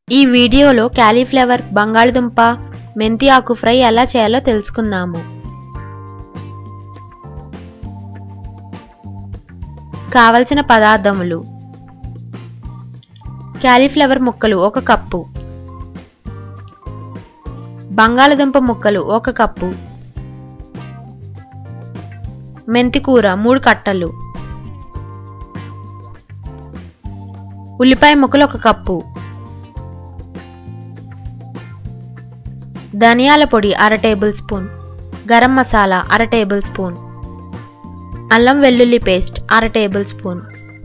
ఈ వీడియోలో క్యాలీఫ్లవర్ బంగాళదుంప మెంతి ఆకు ఫ్రై ఎలా చేయాలో తెలుసుకుందాము కావలసిన పదార్థములు క్యాలీఫ్లవర్ ముక్కలు ఒక కప్పు బంగాళదుంప ముక్కలు ఒక కప్పు మెంతికూర మూడు కట్టలు ఉల్లిపాయ ముక్కలు ఒక కప్పు ధనియాల పొడి అర టేబుల్ స్పూన్ గరం మసాలా అర టేబుల్ స్పూన్ అల్లం వెల్లుల్లి పేస్ట్ అర టేబుల్ స్పూన్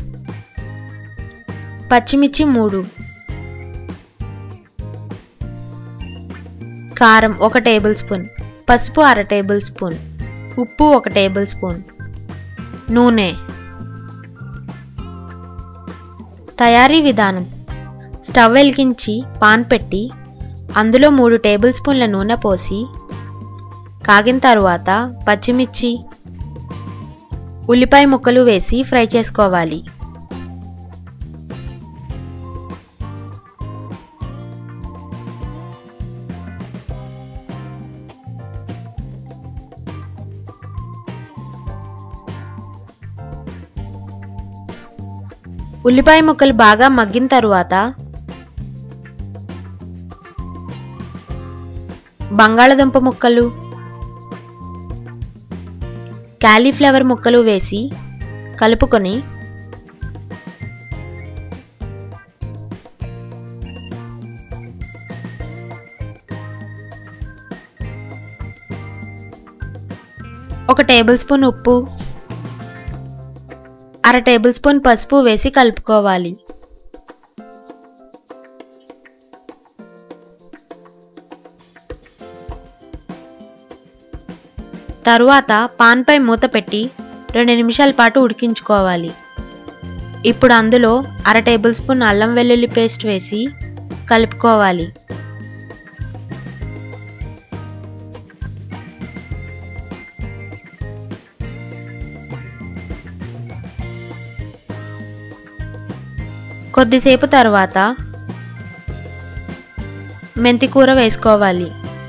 పచ్చిమిర్చి మూడు కారం ఒక టేబుల్ స్పూన్ పసుపు అర టేబుల్ స్పూన్ ఉప్పు ఒక టేబుల్ స్పూన్ నూనె తయారీ విధానం స్టవ్ వెలిగించి పాన్ పెట్టి అందులో మూడు టేబుల్ స్పూన్ల నూనె పోసి కాగిన తరువాత పచ్చిమిర్చి ఉల్లిపాయ ముక్కలు వేసి ఫ్రై చేసుకోవాలి ఉల్లిపాయ ముక్కలు బాగా మగ్గిన తరువాత బంగాళదుంప ముక్కలు క్యాలీఫ్లవర్ ముక్కలు వేసి కలుపుకొని ఒక టేబుల్ స్పూన్ ఉప్పు అర టేబుల్ స్పూన్ పసుపు వేసి కలుపుకోవాలి తరువాత పాన్పై మూత పెట్టి రెండు నిమిషాల పాటు ఉడికించుకోవాలి ఇప్పుడు అందులో అర టేబుల్ స్పూన్ అల్లం వెల్లుల్లి పేస్ట్ వేసి కలుపుకోవాలి కొద్దిసేపు తర్వాత మెంతికూర వేసుకోవాలి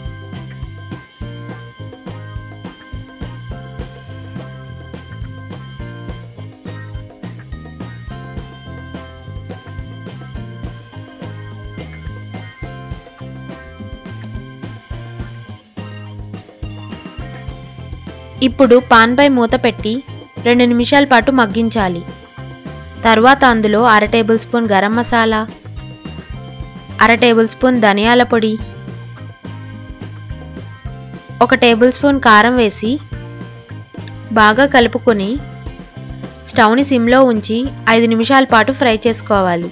ఇప్పుడు పాన్పై మూత పెట్టి రెండు నిమిషాల పాటు మగ్గించాలి తర్వాత అందులో అర టేబుల్ స్పూన్ గరం మసాలా అర టేబుల్ స్పూన్ ధనియాల పొడి ఒక టేబుల్ స్పూన్ కారం వేసి బాగా కలుపుకొని స్టవ్ని సిమ్లో ఉంచి ఐదు నిమిషాల పాటు ఫ్రై చేసుకోవాలి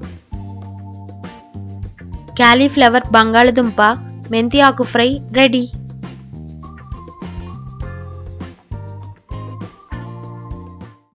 క్యాలీఫ్లవర్ బంగాళదుంప మెంతి ఆకు ఫ్రై రెడీ